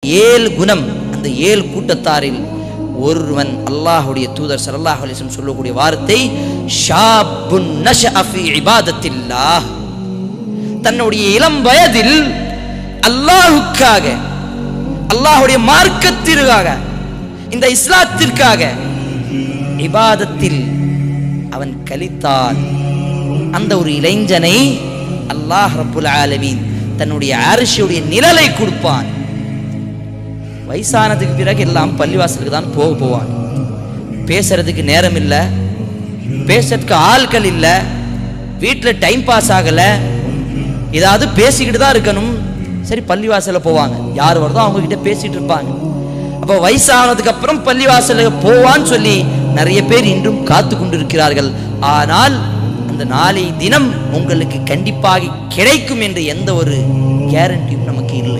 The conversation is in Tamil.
ஏழு குணம் அந்த ஏழு கூட்டத்தாரில் ஒருவன் அல்லாஹ்வுடைய தூதர் ஸல்லல்லாஹு அலைஹி வஸல்லம் சொல்லக்கூடிய வார்த்தை ஷாபுன் நஷஅ ஃபீ இபாதத்தில்லாஹ் தன்னுடைய இளம் வயதில் அல்லாஹுக்காக அல்லாஹ்வுடைய மார்க்கத்திற்காக இந்த இஸ்லாத்திற்காக இபாதத்தில் அவன் கலித்தான் அந்த ஒரு இளைஞனை அல்லாஹ் ரப்புல் ஆலமீன் தன்னுடைய அரிசியுடைய நிழலை கொடுப்பான் வயசானதுக்கு பிறகு எல்லாம் பள்ளிவாசலுக்கு தான் போக போவான் பேசுறதுக்கு நேரம் இல்லை பேசுறதுக்கு ஆட்கள் இல்லை வீட்டில் டைம் பாஸ் ஆகலை ஏதாவது பேசிக்கிட்டு தான் இருக்கணும் சரி பள்ளிவாசலில் போவாங்க யார் வருதோ அவங்க கிட்ட பேசிட்டு இருப்பாங்க அப்போ வயசானதுக்கு அப்புறம் பள்ளிவாசலுக்கு போவான்னு சொல்லி நிறைய பேர் இன்றும் காத்து கொண்டிருக்கிறார்கள் ஆனால் அந்த நாளை தினம் உங்களுக்கு கண்டிப்பாக கிடைக்கும் என்ற எந்த ஒரு கேரண்டியும் நமக்கு இல்லை